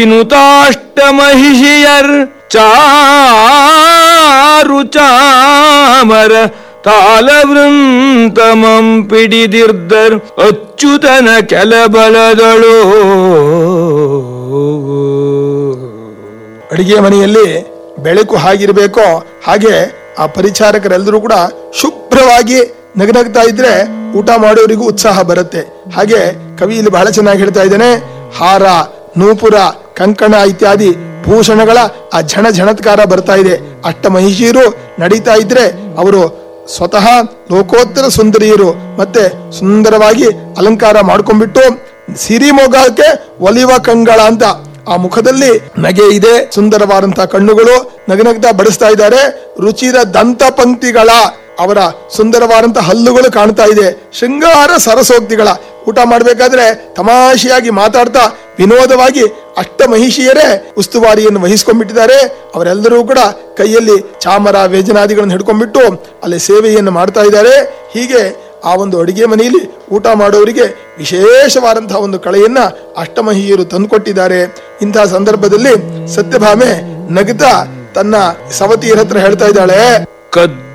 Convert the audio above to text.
ನುತಾಷ್ಟಮಹಿಷಿಯರ್ ಚಾರು ಚಾಮರ ತಾಲವೃಂತಮಂ ಪಿಡಿದಿರ್ದರ್ ಅಚ್ಯುತನ ಕೆಲಬಲದಳು ಅಡಿಗೆ ಮನೆಯಲ್ಲಿ ಬೆಳಕು ಹಾಗಿರ್ಬೇಕೋ ಹಾಗೆ ಆ ಪರಿಚಾರಕರೆಲ್ಲರೂ ಕೂಡ ಶುಭ್ರವಾಗಿ ನಗನಗ್ತಾ ಇದ್ರೆ ಊಟ ಮಾಡೋರಿಗೂ ಉತ್ಸಾಹ ಬರುತ್ತೆ ಹಾಗೆ ಕವಿ ಇಲ್ಲಿ ಬಹಳ ಚೆನ್ನಾಗಿ ಹೇಳ್ತಾ ಇದ್ದಾನೆ ಹಾರ ನೂಪುರ ಕಂಕಣ ಇತ್ಯಾದಿ ಭೂಷಣಗಳ ಆ ಝಣ ಝಣತ್ಕಾರ ಬರ್ತಾ ಇದೆ ಅಷ್ಟ ಮಹಿಷಿಯರು ನಡೀತಾ ಇದ್ರೆ ಅವರು ಸ್ವತಃ ಲೋಕೋತ್ತರ ಸುಂದರಿಯರು ಮತ್ತೆ ಸುಂದರವಾಗಿ ಅಲಂಕಾರ ಮಾಡ್ಕೊಂಡ್ಬಿಟ್ಟು ಸಿರಿಮೊಗಕ್ಕೆ ಒಲಿವ ಕಂಗಳ ಅಂತ ಆ ಮುಖದಲ್ಲಿ ನಗೆ ಇದೆ ಸುಂದರವಾದಂತಹ ಕಣ್ಣುಗಳು ನಗನಗ್ತಾ ಬಡಿಸ್ತಾ ಇದ್ದಾರೆ ರುಚಿರ ದಂತ ಪಂಕ್ತಿಗಳ ಅವರ ಸುಂದರವಾದಂತಹ ಹಲ್ಲುಗಳು ಕಾಣ್ತಾ ಇದೆ ಶೃಂಗಾರ ಸರಸೋಕ್ತಿಗಳ ಊಟ ಮಾಡ್ಬೇಕಾದ್ರೆ ತಮಾಷೆಯಾಗಿ ಮಾತಾಡ್ತಾ ವಿನೋದವಾಗಿ ಅಷ್ಟ ಮಹಿಷಿಯರೇ ಉಸ್ತುವಾರಿಯನ್ನು ವಹಿಸ್ಕೊಂಡ್ಬಿಟ್ಟಿದ್ದಾರೆ ಅವರೆಲ್ಲರೂ ಕೂಡ ಕೈಯಲ್ಲಿ ಚಾಮರ ವ್ಯಜನಾದಿಗಳನ್ನು ಹಿಡ್ಕೊಂಡ್ಬಿಟ್ಟು ಅಲ್ಲಿ ಸೇವೆಯನ್ನು ಮಾಡ್ತಾ ಇದ್ದಾರೆ ಹೀಗೆ ಆ ಒಂದು ಅಡಿಗೆ ಮನೆಯಲ್ಲಿ ಊಟ ಮಾಡೋರಿಗೆ ವಿಶೇಷವಾದಂತಹ ಒಂದು ಕಳೆಯನ್ನ ಅಷ್ಟಮಹಿಯರು ತಂದುಕೊಟ್ಟಿದ್ದಾರೆ ಇಂತಹ ಸಂದರ್ಭದಲ್ಲಿ ಸತ್ಯಭಾಮೆ ನಗುತ್ತಾ ತನ್ನ ಸವತಿಯರ ಹತ್ರ ಹೇಳ್ತಾ ಇದ್ದಾಳೆ ಕದ್ದು